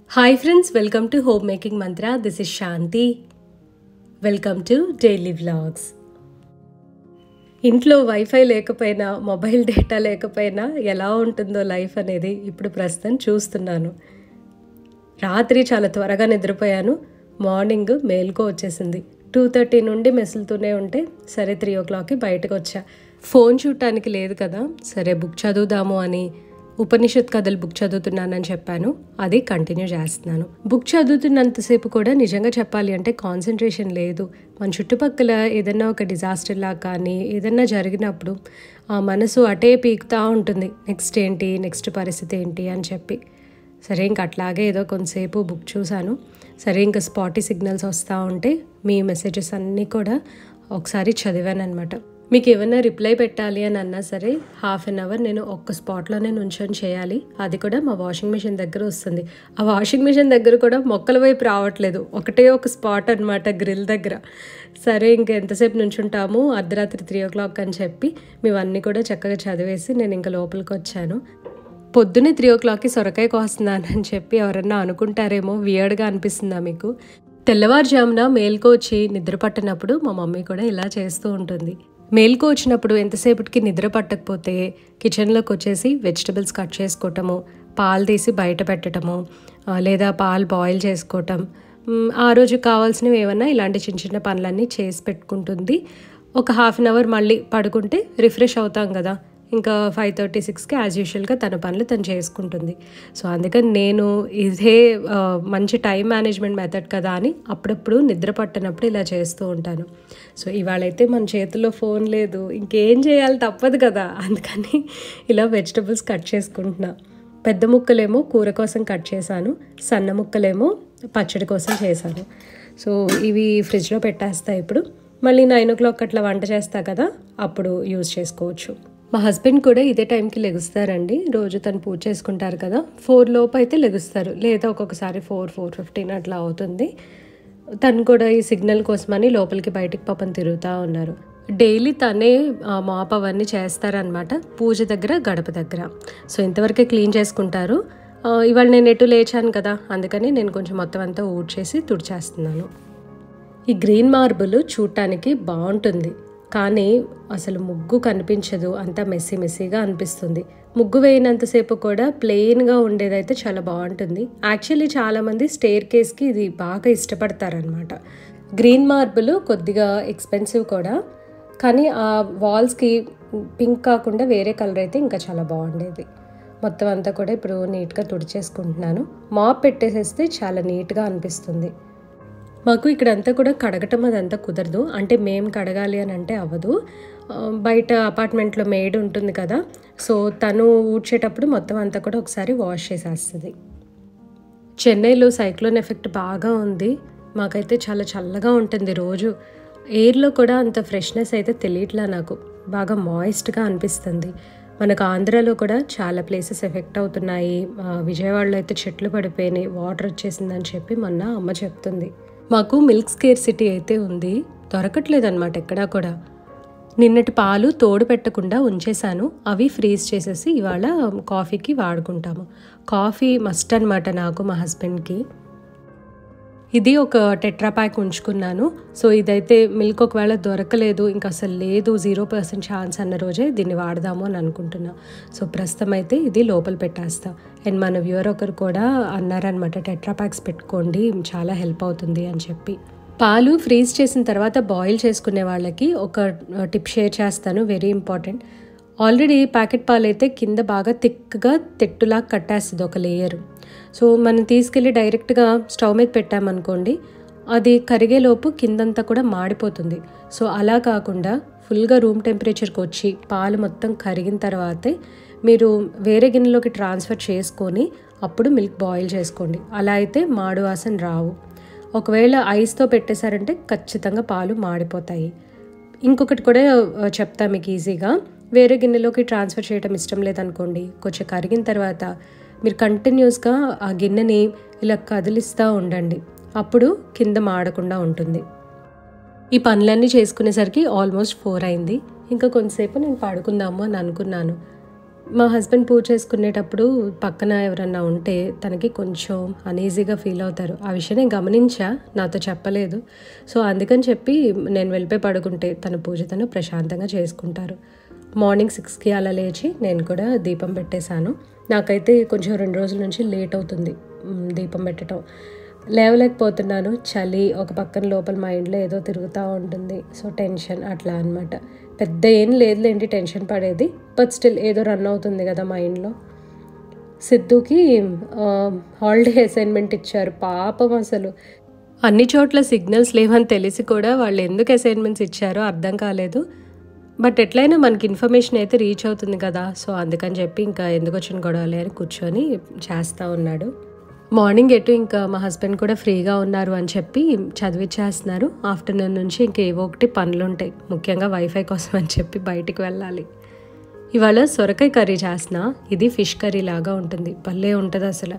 hi friends welcome to home making mantra this is Shanti welcome to daily vlogs ఇంట్లో wifi లేకపోయినా mobile data లేకపోయినా ఎలా ఉంటుందో life అనేది ఇప్పుడు ప్రస్తుతం చూస్తున్నాను రాత్రి చాలా త్వరగా నిద్రపోయాను మార్నింగ్ మేల్కో వచ్చేసింది టూ థర్టీ నుండి మెసులుతూనే ఉంటే సరే త్రీ ఓ క్లాక్కి బయటకు వచ్చా ఫోన్ చూడటానికి లేదు కదా సరే బుక్ చదువుదాము అని ఉపనిషత్ కథలు బుక్ చదువుతున్నానని చెప్పాను అది కంటిన్యూ చేస్తున్నాను బుక్ చదువుతున్నంతసేపు కూడా నిజంగా చెప్పాలి అంటే కాన్సన్ట్రేషన్ లేదు మన చుట్టుపక్కల ఏదైనా ఒక డిజాస్టర్ లాగా కానీ ఏదైనా జరిగినప్పుడు ఆ మనసు అటే పీకుతూ ఉంటుంది నెక్స్ట్ ఏంటి నెక్స్ట్ పరిస్థితి ఏంటి అని చెప్పి సరే ఇంక అట్లాగే ఏదో కొంతసేపు బుక్ చూశాను సరే ఇంకా స్పాటీ సిగ్నల్స్ వస్తూ ఉంటే మీ మెసేజెస్ అన్నీ కూడా ఒకసారి చదివాను అనమాట మీకు ఏమైనా రిప్లై పెట్టాలి అని అన్నా సరే హాఫ్ అన్ అవర్ నేను ఒక్క స్పాట్లోనే నుంచొని చేయాలి అది కూడా మా వాషింగ్ మిషన్ దగ్గర వస్తుంది ఆ వాషింగ్ మిషన్ దగ్గర కూడా మొక్కల వైపు రావట్లేదు ఒకటే ఒక స్పాట్ అనమాట గ్రిల్ దగ్గర సరే ఇంక ఎంతసేపు నుంచుంటాము అర్ధరాత్రి త్రీ ఓ క్లాక్ అని చెప్పి మేమన్నీ కూడా చక్కగా చదివేసి నేను ఇంకా లోపలికి వచ్చాను పొద్దున్నే త్రీ ఓ క్లాక్కి సొరకాయ కోస్తున్నాను అని చెప్పి ఎవరన్నా అనుకుంటారేమో వియర్డ్గా అనిపిస్తుందా మీకు తెల్లవారుజామున మేల్కో వచ్చి నిద్ర పట్టినప్పుడు మా మమ్మీ కూడా ఇలా చేస్తూ ఉంటుంది మేల్కో వచ్చినప్పుడు ఎంతసేపటికి నిద్ర పట్టకపోతే కిచెన్లోకి వచ్చేసి వెజిటబుల్స్ కట్ చేసుకోవటము పాలు తీసి బయట పెట్టడము ఆ, లేదా పాలు బాయిల్ చేసుకోవటం మ్, ఆ రోజు కావాల్సినవి ఏమన్నా ఇలాంటి చిన్న చిన్న పనులన్నీ చేసి పెట్టుకుంటుంది ఒక హాఫ్ అన్ అవర్ మళ్ళీ పడుకుంటే రిఫ్రెష్ అవుతాం కదా ఇంకా ఫైవ్ థర్టీ సిక్స్కి యాజ్ యూజువల్గా తన పనులు తను చేసుకుంటుంది సో అందుకని నేను ఇదే ఆ, మంచి టైం మేనేజ్మెంట్ మెథడ్ కదా అని అప్పుడప్పుడు నిద్ర పట్టనప్పుడు ఇలా చేస్తూ ఉంటాను సో ఇవాళైతే మన చేతిలో ఫోన్ లేదు ఇంకేం చేయాలి తప్పదు కదా అందుకని ఇలా వెజిటబుల్స్ కట్ చేసుకుంటున్నా పెద్ద ముక్కలేమో కూర కోసం కట్ చేశాను సన్న ముక్కలేమో పచ్చడి కోసం చేశాను సో ఇవి ఫ్రిడ్జ్లో పెట్టేస్తా ఇప్పుడు మళ్ళీ నైన్ ఓ క్లాక్ అట్లా వంట చేస్తా కదా అప్పుడు యూజ్ చేసుకోవచ్చు మా హస్బెండ్ కూడా ఇదే టైంకి లెగుస్తారండి రోజు తను పూజ చేసుకుంటారు కదా ఫోర్ లోపు అయితే లెగుస్తారు లేదా ఒక్కొక్కసారి ఫోర్ ఫోర్ ఫిఫ్టీన్ అట్లా అవుతుంది తను కూడా ఈ సిగ్నల్ కోసమని లోపలికి బయటికి పాపం తిరుగుతూ ఉన్నారు డైలీ తనే ఆ, మాప్ అవన్నీ చేస్తారనమాట పూజ దగ్గర గడప దగ్గర సో ఇంతవరకే క్లీన్ చేసుకుంటారు ఆ, ఇవాళ నేను ఎటు లేచాను కదా అందుకని నేను కొంచెం మొత్తం అంతా ఊడ్చేసి తుడిచేస్తున్నాను ఈ గ్రీన్ మార్బుల్ చూడటానికి బాగుంటుంది కానీ అసలు ముగ్గు కనిపించదు అంతా మెస్సీ మెస్సీగా అనిపిస్తుంది ముగ్గు వేయనంతసేపు కూడా ప్లెయిన్గా ఉండేదైతే చాలా బాగుంటుంది యాక్చువల్లీ చాలామంది స్టేర్ కేస్కి ఇది బాగా ఇష్టపడతారనమాట గ్రీన్ మార్బుల్ కొద్దిగా ఎక్స్పెన్సివ్ కూడా కానీ ఆ వాల్స్కి పింక్ కాకుండా వేరే కలర్ అయితే ఇంకా చాలా బాగుండేది మొత్తం అంతా కూడా ఇప్పుడు నీట్గా తుడిచేసుకుంటున్నాను మాప్ పెట్టేసేస్తే చాలా నీట్గా అనిపిస్తుంది మాకు ఇక్కడ అంతా కూడా కడగటం అదంతా కుదరదు అంటే మేము కడగాలి అని అంటే అవ్వదు ఆ, బయట అపార్ట్మెంట్లో మేడ్ ఉంటుంది కదా సో తను ఊడ్చేటప్పుడు మొత్తం అంతా కూడా ఒకసారి వాష్ చేసేస్తుంది చెన్నైలో సైక్లోన్ ఎఫెక్ట్ బాగా ఉంది మాకైతే చాలా చల్లగా ఉంటుంది రోజు ఎయిర్లో కూడా అంత ఫ్రెష్నెస్ అయితే తెలియట్లా నాకు బాగా మాయిస్ట్గా అనిపిస్తుంది మనకు ఆంధ్రాలో కూడా చాలా ప్లేసెస్ ఎఫెక్ట్ అవుతున్నాయి ఆ, విజయవాడలో అయితే చెట్లు పడిపోయినాయి వాటర్ వచ్చేసిందని చెప్పి మొన్న అమ్మ చెప్తుంది మాకు మిల్క్ స్కేర్ సిటీ అయితే ఉంది దొరకట్లేదు అనమాట ఎక్కడా కూడా నిన్నటి పాలు తోడు పెట్టకుండా ఉంచేశాను అవి ఫ్రీజ్ చేసేసి ఇవాళ కాఫీకి వాడుకుంటాము కాఫీ మస్ట్ అనమాట నాకు మా హస్బెండ్కి ఇది ఒక టెట్రా ప్యాక్ ఉంచుకున్నాను సో ఇదైతే మిల్క్ ఒకవేళ దొరకలేదు ఇంకా అసలు లేదు జీరో పర్సెంట్ ఛాన్స్ అన్న రోజే దీన్ని వాడదాము అని అనుకుంటున్నా సో ప్రస్తుతం అయితే ఇది లోపల పెట్టేస్తా అండ్ మన వ్యూవర్ ఒకరు కూడా అన్నారనమాట టెట్రా ప్యాక్స్ పెట్టుకోండి చాలా హెల్ప్ అవుతుంది అని చెప్పి పాలు ఫ్రీజ్ చేసిన తర్వాత బాయిల్ చేసుకునే వాళ్ళకి ఒక టిప్ షేర్ చేస్తాను వెరీ ఇంపార్టెంట్ ఆల్రెడీ ప్యాకెట్ పాలు అయితే కింద బాగా థిక్గా తెట్టులా కట్టేస్తుంది ఒక లేయర్ సో మనం తీసుకెళ్ళి డైరెక్ట్గా స్టవ్ మీద పెట్టామనుకోండి అది కరిగేలోపు కిందంతా కూడా మాడిపోతుంది సో అలా కాకుండా ఫుల్గా రూమ్ టెంపరేచర్కి వచ్చి పాలు మొత్తం కరిగిన తర్వాతే మీరు వేరే గిన్నెలోకి ట్రాన్స్ఫర్ చేసుకొని అప్పుడు మిల్క్ బాయిల్ చేసుకోండి అలా అయితే మాడు వాసన రావు ఒకవేళ ఐస్తో పెట్టేశారంటే ఖచ్చితంగా పాలు మాడిపోతాయి ఇంకొకటి కూడా ఆ, చెప్తా మీకు ఈజీగా వేరే గిన్నెలోకి ట్రాన్స్ఫర్ చేయడం ఇష్టం లేదనుకోండి కొంచెం కరిగిన తర్వాత మీరు కంటిన్యూస్గా ఆ గిన్నెని ఇలా కదిలిస్తూ ఉండండి అప్పుడు కింద మాడకుండా ఉంటుంది ఈ పనులన్నీ చేసుకునేసరికి ఆల్మోస్ట్ ఫోర్ అయింది ఇంకా కొంతసేపు నేను పడుకుందాము అని అనుకున్నాను మా హస్బెండ్ పూజ చేసుకునేటప్పుడు పక్కన ఎవరన్నా ఉంటే తనకి కొంచెం అనీజీగా ఫీల్ అవుతారు ఆ విషయం నేను గమనించా నాతో చెప్పలేదు సో అందుకని చెప్పి నేను వెళ్ళిపోయి పడుకుంటే తన పూజ తను ప్రశాంతంగా చేసుకుంటారు మార్నింగ్ సిక్స్కి అలా లేచి నేను కూడా దీపం పెట్టేశాను నాకైతే కొంచెం రెండు రోజుల నుంచి లేట్ అవుతుంది మ్, దీపం పెట్టడం లేవలేకపోతున్నాను చలి ఒక పక్కన లోపల మైండ్లో ఏదో తిరుగుతూ ఉంటుంది సో టెన్షన్ అట్లా అనమాట పెద్ద ఏం లేదులేంటి టెన్షన్ పడేది బట్ స్టిల్ ఏదో రన్ అవుతుంది కదా మైండ్లో సిద్ధుకి హాలిడే అసైన్మెంట్ ఇచ్చారు పాపం అసలు అన్ని చోట్ల సిగ్నల్స్ లేవని తెలిసి కూడా వాళ్ళు ఎందుకు అసైన్మెంట్స్ ఇచ్చారో అర్థం కాలేదు బట్ ఎట్లయినా మనకి ఇన్ఫర్మేషన్ అయితే రీచ్ అవుతుంది కదా సో అందుకని చెప్పి ఇంకా ఎందుకు వచ్చిన గొడవలే అని కూర్చొని చేస్తూ ఉన్నాడు మార్నింగ్ ఎటు ఇంకా మా హస్బెండ్ కూడా ఫ్రీగా ఉన్నారు అని చెప్పి చదివిచ్చేస్తున్నారు ఆఫ్టర్నూన్ నుంచి ఇంకా ఏవో ఒకటి పనులు ఉంటాయి ముఖ్యంగా వైఫై కోసం అని చెప్పి బయటికి వెళ్ళాలి ఇవాళ సొరకాయ కర్రీ చేసిన ఇది ఫిష్ కర్రీ లాగా ఉంటుంది భలే ఉంటుంది అసలు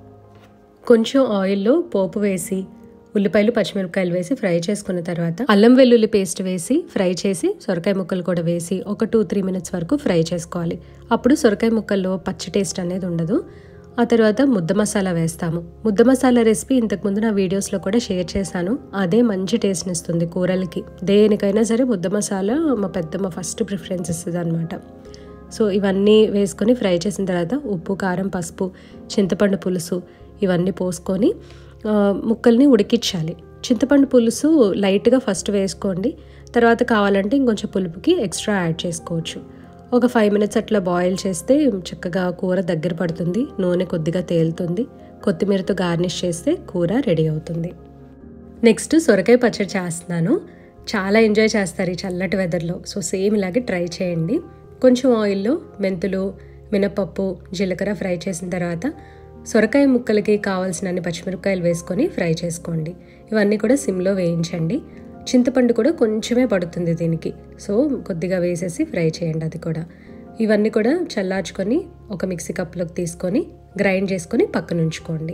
కొంచెం ఆయిల్లో పోపు వేసి ఉల్లిపాయలు పచ్చిమిరపకాయలు వేసి ఫ్రై చేసుకున్న తర్వాత అల్లం వెల్లుల్లి పేస్ట్ వేసి ఫ్రై చేసి సొరకాయ ముక్కలు కూడా వేసి ఒక టూ త్రీ మినిట్స్ వరకు ఫ్రై చేసుకోవాలి అప్పుడు సొరకాయ ముక్కల్లో పచ్చి టేస్ట్ అనేది ఉండదు ఆ తర్వాత ముద్ద మసాలా వేస్తాము ముద్ద మసాలా రెసిపీ ఇంతకుముందు నా వీడియోస్లో కూడా షేర్ చేశాను అదే మంచి టేస్ట్ని ఇస్తుంది కూరలకి దేనికైనా సరే ముద్ద మసాలా మా పెద్దమ్మ ఫస్ట్ ప్రిఫరెన్స్ ఇస్తుంది అనమాట సో ఇవన్నీ వేసుకొని ఫ్రై చేసిన తర్వాత ఉప్పు కారం పసుపు చింతపండు పులుసు ఇవన్నీ పోసుకొని ఆ, ముక్కల్ని ఉడికించాలి చింతపండు పులుసు లైట్గా ఫస్ట్ వేసుకోండి తర్వాత కావాలంటే ఇంకొంచెం పులుపుకి ఎక్స్ట్రా యాడ్ చేసుకోవచ్చు ఒక ఫైవ్ మినిట్స్ అట్లా బాయిల్ చేస్తే చక్కగా కూర దగ్గర పడుతుంది నూనె కొద్దిగా తేలుతుంది కొత్తిమీరతో గార్నిష్ చేస్తే కూర రెడీ అవుతుంది నెక్స్ట్ సొరకాయ పచ్చడి చేస్తున్నాను చాలా ఎంజాయ్ చేస్తారు ఈ చల్లటి వెదర్లో సో సేమ్ ఇలాగే ట్రై చేయండి కొంచెం ఆయిల్లో మెంతులు మినపప్పు జీలకర్ర ఫ్రై చేసిన తర్వాత సొరకాయ ముక్కలకి కావాల్సినన్ని పచ్చిమిరపకాయలు వేసుకొని ఫ్రై చేసుకోండి ఇవన్నీ కూడా సిమ్లో వేయించండి చింతపండు కూడా కొంచెమే పడుతుంది దీనికి సో కొద్దిగా వేసేసి ఫ్రై చేయండి అది కూడా ఇవన్నీ కూడా చల్లార్చుకొని ఒక మిక్సీ కప్లోకి తీసుకొని గ్రైండ్ చేసుకొని పక్కన ఉంచుకోండి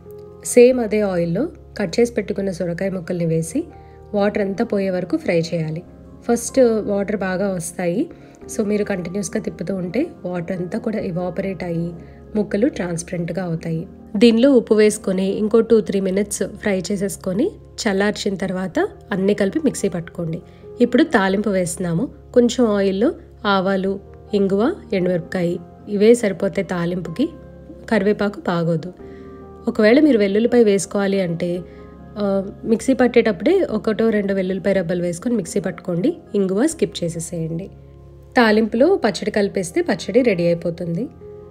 సేమ్ అదే ఆయిల్లో కట్ చేసి పెట్టుకున్న సొరకాయ ముక్కల్ని వేసి వాటర్ అంతా పోయే వరకు ఫ్రై చేయాలి ఫస్ట్ వాటర్ బాగా వస్తాయి సో మీరు కంటిన్యూస్గా తిప్పుతూ ఉంటే వాటర్ అంతా కూడా ఇవాపరేట్ అయ్యి ముక్కలు ట్రాన్స్పరెంట్గా అవుతాయి దీనిలో ఉప్పు వేసుకొని ఇంకో టూ త్రీ మినిట్స్ ఫ్రై చేసేసుకొని చల్లార్చిన తర్వాత అన్నీ కలిపి మిక్సీ పట్టుకోండి ఇప్పుడు తాలింపు వేస్తున్నాము కొంచెం ఆయిల్లో ఆవాలు ఇంగువ ఎండుమిరపకాయ ఇవే సరిపోతాయి తాలింపుకి కరివేపాకు బాగోదు ఒకవేళ మీరు వెల్లుల్లిపాయ వేసుకోవాలి అంటే ఆ, మిక్సీ పట్టేటప్పుడే ఒకటో రెండో వెల్లుల్లిపాయ రబ్బలు వేసుకొని మిక్సీ పట్టుకోండి ఇంగువ స్కిప్ చేసేసేయండి తాలింపులో పచ్చడి కలిపేస్తే పచ్చడి రెడీ అయిపోతుంది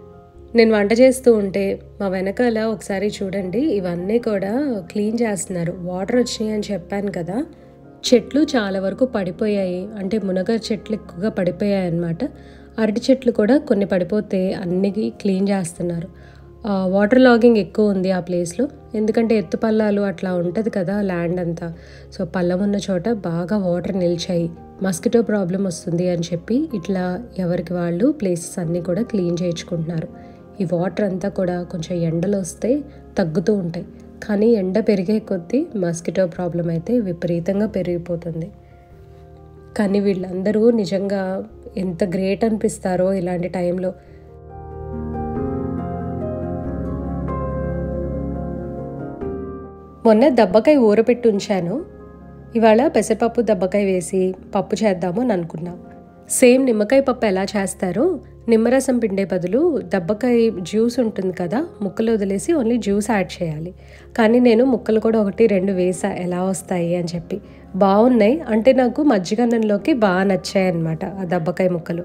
నేను వంట చేస్తూ ఉంటే మా వెనకాల ఒకసారి చూడండి ఇవన్నీ కూడా క్లీన్ చేస్తున్నారు వాటర్ వచ్చినాయి అని చెప్పాను కదా చెట్లు చాలా వరకు పడిపోయాయి అంటే మునగ చెట్లు ఎక్కువగా పడిపోయాయి అన్నమాట అరటి చెట్లు కూడా కొన్ని పడిపోతే అన్ని క్లీన్ చేస్తున్నారు ఆ, వాటర్ లాగింగ్ ఎక్కువ ఉంది ఆ ప్లేస్లో ఎందుకంటే ఎత్తు పల్లాలు అట్లా ఉంటుంది కదా ల్యాండ్ అంతా సో పల్లం ఉన్న చోట బాగా వాటర్ నిలిచాయి మస్కిటో ప్రాబ్లం వస్తుంది అని చెప్పి ఇట్లా ఎవరికి వాళ్ళు ప్లేసెస్ అన్నీ కూడా క్లీన్ చేయించుకుంటున్నారు ఈ వాటర్ అంతా కూడా కొంచెం ఎండలు వస్తే తగ్గుతూ ఉంటాయి కానీ ఎండ పెరిగే కొద్దీ మస్కిటో ప్రాబ్లం అయితే విపరీతంగా పెరిగిపోతుంది కానీ వీళ్ళందరూ నిజంగా ఎంత గ్రేట్ అనిపిస్తారో ఇలాంటి టైంలో మొన్న దబ్బకాయ ఊరపెట్టి ఉంచాను ఇవాళ పెసరపప్పు దబ్బకాయ వేసి పప్పు చేద్దాము అని అనుకున్నా సేమ్ నిమ్మకాయ పప్పు ఎలా చేస్తారో నిమ్మరసం పిండే బదులు దబ్బకాయ జ్యూస్ ఉంటుంది కదా ముక్కలు వదిలేసి ఓన్లీ జ్యూస్ యాడ్ చేయాలి కానీ నేను ముక్కలు కూడా ఒకటి రెండు వేసా ఎలా వస్తాయి అని చెప్పి బాగున్నాయి అంటే నాకు మజ్జిగన్నంలోకి బాగా నచ్చాయి అనమాట ఆ దబ్బకాయ ముక్కలు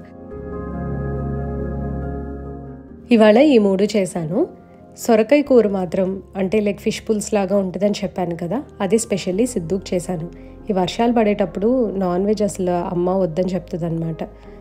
ఇవాళ ఈ మూడు చేశాను సొరకాయ కూర మాత్రం అంటే లైక్ ఫిష్ పుల్స్ లాగా ఉంటుందని చెప్పాను కదా అది స్పెషల్లీ సిద్ధుకు చేశాను ఈ వర్షాలు పడేటప్పుడు నాన్ వెజ్ అసలు అమ్మ వద్దని చెప్తుంది అనమాట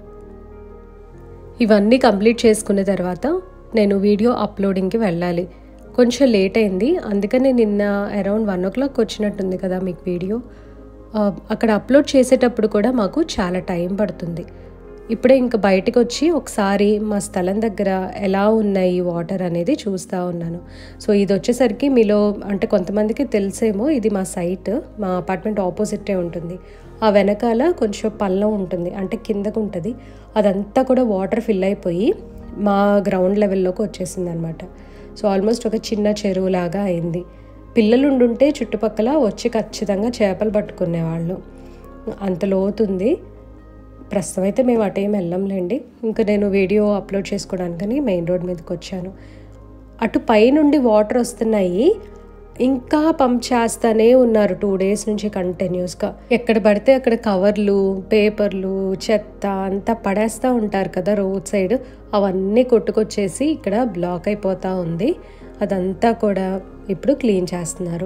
ఇవన్నీ కంప్లీట్ చేసుకున్న తర్వాత నేను వీడియో అప్లోడింగ్కి వెళ్ళాలి కొంచెం లేట్ అయింది అందుకని నిన్న అరౌండ్ వన్ ఓ క్లాక్ వచ్చినట్టుంది కదా మీకు వీడియో ఆ, అక్కడ అప్లోడ్ చేసేటప్పుడు కూడా మాకు చాలా టైం పడుతుంది ఇప్పుడే ఇంకా బయటకు వచ్చి ఒకసారి మా స్థలం దగ్గర ఎలా ఉన్నాయి వాటర్ అనేది చూస్తూ ఉన్నాను సో ఇది వచ్చేసరికి మీలో అంటే కొంతమందికి తెలిసేమో ఇది మా సైట్ మా అపార్ట్మెంట్ ఆపోజిటే ఉంటుంది ఆ వెనకాల కొంచెం పల్లం ఉంటుంది అంటే కిందకు ఉంటుంది అదంతా కూడా వాటర్ ఫిల్ అయిపోయి మా గ్రౌండ్ లెవెల్లోకి వచ్చేసింది అనమాట సో ఆల్మోస్ట్ ఒక చిన్న చెరువులాగా అయింది పిల్లలు ఉండుంటే చుట్టుపక్కల వచ్చి ఖచ్చితంగా చేపలు పట్టుకునేవాళ్ళు అంత లోతుంది ప్రస్తుతం అయితే మేము అటేం వెళ్ళంలేండి ఇంకా నేను వీడియో అప్లోడ్ చేసుకోవడానికని మెయిన్ రోడ్ మీదకి వచ్చాను అటు పైనుండి వాటర్ వస్తున్నాయి ఇంకా పంప్ చేస్తూనే ఉన్నారు టూ డేస్ నుంచి కంటిన్యూస్గా ఎక్కడ పడితే అక్కడ కవర్లు పేపర్లు చెత్త అంతా పడేస్తూ ఉంటారు కదా రోడ్ సైడ్ అవన్నీ కొట్టుకొచ్చేసి ఇక్కడ బ్లాక్ అయిపోతూ ఉంది అదంతా కూడా ఇప్పుడు క్లీన్ చేస్తున్నారు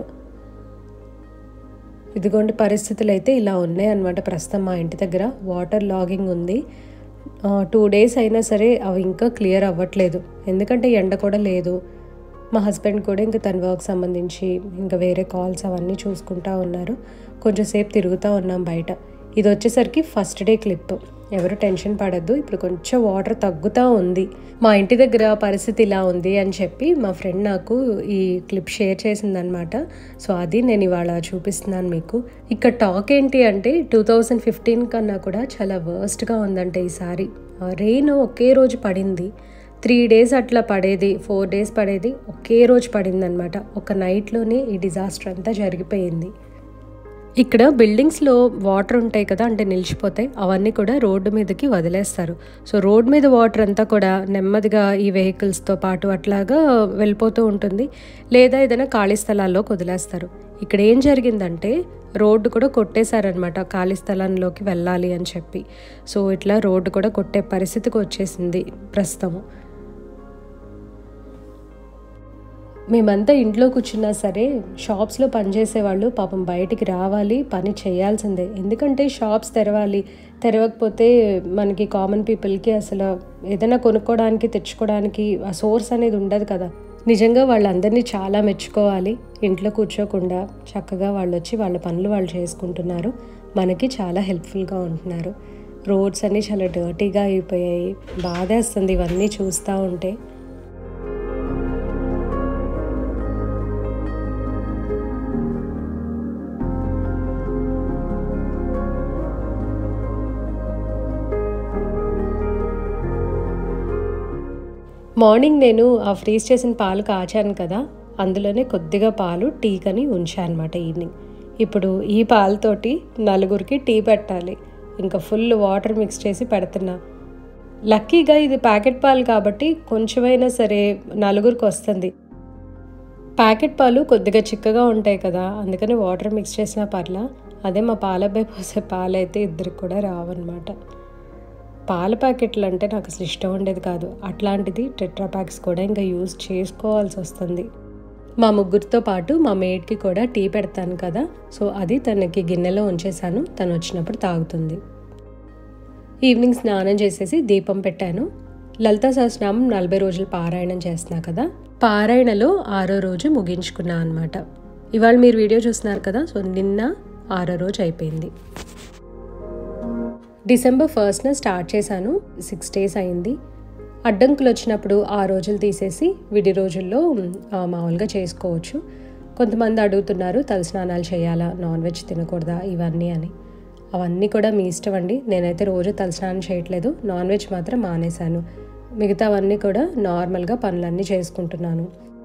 ఇదిగోండి పరిస్థితులు అయితే ఇలా ఉన్నాయి అనమాట ప్రస్తుతం మా ఇంటి దగ్గర వాటర్ లాగింగ్ ఉంది టూ డేస్ అయినా సరే అవి ఇంకా క్లియర్ అవ్వట్లేదు ఎందుకంటే ఎండ కూడా లేదు మా హస్బెండ్ కూడా ఇంకా తన వర్క్ సంబంధించి ఇంకా వేరే కాల్స్ అవన్నీ చూసుకుంటా ఉన్నారు కొంచెంసేపు తిరుగుతూ ఉన్నాం బయట ఇది వచ్చేసరికి ఫస్ట్ డే క్లిప్ ఎవరు టెన్షన్ పడద్దు ఇప్పుడు కొంచెం వాటర్ తగ్గుతూ ఉంది మా ఇంటి దగ్గర పరిస్థితి ఇలా ఉంది అని చెప్పి మా ఫ్రెండ్ నాకు ఈ క్లిప్ షేర్ చేసిందనమాట సో అది నేను ఇవాళ చూపిస్తున్నాను మీకు ఇక్కడ టాక్ ఏంటి అంటే టూ థౌజండ్ ఫిఫ్టీన్ కన్నా కూడా చాలా వర్స్ట్గా ఉందంటే ఈసారి రెయిన్ ఒకే రోజు పడింది త్రీ డేస్ అట్లా పడేది ఫోర్ డేస్ పడేది ఒకే రోజు పడిందనమాట ఒక నైట్లోనే ఈ డిజాస్టర్ అంతా జరిగిపోయింది ఇక్కడ బిల్డింగ్స్లో వాటర్ ఉంటాయి కదా అంటే నిలిచిపోతాయి అవన్నీ కూడా రోడ్డు మీదకి వదిలేస్తారు సో రోడ్ మీద వాటర్ అంతా కూడా నెమ్మదిగా ఈ వెహికల్స్తో పాటు అట్లాగా వెళ్ళిపోతూ ఉంటుంది లేదా ఏదైనా ఖాళీ స్థలాల్లోకి వదిలేస్తారు ఇక్కడ ఏం జరిగిందంటే రోడ్డు కూడా కొట్టేశారనమాట ఖాళీ స్థలంలోకి వెళ్ళాలి అని చెప్పి సో ఇట్లా రోడ్డు కూడా కొట్టే పరిస్థితికి వచ్చేసింది ప్రస్తుతము మేమంతా ఇంట్లో కూర్చున్నా సరే షాప్స్లో పనిచేసే వాళ్ళు పాపం బయటికి రావాలి పని చేయాల్సిందే ఎందుకంటే షాప్స్ తెరవాలి తెరవకపోతే మనకి కామన్ పీపుల్కి అసలు ఏదైనా కొనుక్కోవడానికి తెచ్చుకోవడానికి ఆ సోర్స్ అనేది ఉండదు కదా నిజంగా వాళ్ళందరినీ చాలా మెచ్చుకోవాలి ఇంట్లో కూర్చోకుండా చక్కగా వాళ్ళు వచ్చి వాళ్ళ పనులు వాళ్ళు చేసుకుంటున్నారు మనకి చాలా హెల్ప్ఫుల్గా ఉంటున్నారు రోడ్స్ అన్నీ చాలా డర్టీగా అయిపోయాయి బాధేస్తుంది ఇవన్నీ చూస్తూ ఉంటే మార్నింగ్ నేను ఆ ఫ్రీజ్ చేసిన పాలు కాచాను కదా అందులోనే కొద్దిగా పాలు టీకని ఉంచాను అనమాట ఈవినింగ్ ఇప్పుడు ఈ పాలతోటి నలుగురికి టీ పెట్టాలి ఇంకా ఫుల్ వాటర్ మిక్స్ చేసి పెడుతున్నా లక్కీగా ఇది ప్యాకెట్ పాలు కాబట్టి కొంచెమైనా సరే నలుగురికి వస్తుంది ప్యాకెట్ పాలు కొద్దిగా చిక్కగా ఉంటాయి కదా అందుకని వాటర్ మిక్స్ చేసిన పర్లా అదే మా పాలబ్బాయి పోసే పాలు అయితే ఇద్దరికి కూడా రావన్నమాట పాల ప్యాకెట్లు అంటే నాకు అసలు ఇష్టం ఉండేది కాదు అట్లాంటిది టెట్రా ప్యాక్స్ కూడా ఇంకా యూజ్ చేసుకోవాల్సి వస్తుంది మా ముగ్గురితో పాటు మా మేడ్కి కూడా టీ పెడతాను కదా సో అది తనకి గిన్నెలో ఉంచేసాను తను వచ్చినప్పుడు తాగుతుంది ఈవినింగ్ స్నానం చేసేసి దీపం పెట్టాను లలితా సహస్రనామం నలభై రోజులు పారాయణం చేస్తున్నా కదా పారాయణలో ఆరో రోజు ముగించుకున్నా అనమాట ఇవాళ మీరు వీడియో చూస్తున్నారు కదా సో నిన్న ఆరో రోజు అయిపోయింది డిసెంబర్ ఫస్ట్న స్టార్ట్ చేశాను సిక్స్ డేస్ అయింది అడ్డంకులు వచ్చినప్పుడు ఆ రోజులు తీసేసి విడి రోజుల్లో ఆ, మామూలుగా చేసుకోవచ్చు కొంతమంది అడుగుతున్నారు తలస్నానాలు చేయాలా నాన్ వెజ్ తినకూడదా ఇవన్నీ అని అవన్నీ కూడా మీ ఇష్టం అండి నేనైతే రోజు తలస్నానం చేయట్లేదు నాన్ వెజ్ మాత్రం మానేశాను మిగతావన్నీ కూడా నార్మల్గా పనులన్నీ చేసుకుంటున్నాను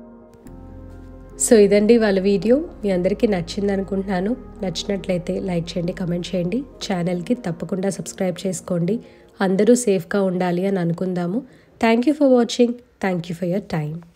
సో ఇదండి వాళ్ళ వీడియో మీ అందరికీ నచ్చింది అనుకుంటున్నాను నచ్చినట్లయితే లైక్ చేయండి కమెంట్ చేయండి ఛానల్కి తప్పకుండా సబ్స్క్రైబ్ చేసుకోండి అందరూ సేఫ్గా ఉండాలి అని అనుకుందాము thank you for watching thank you for your time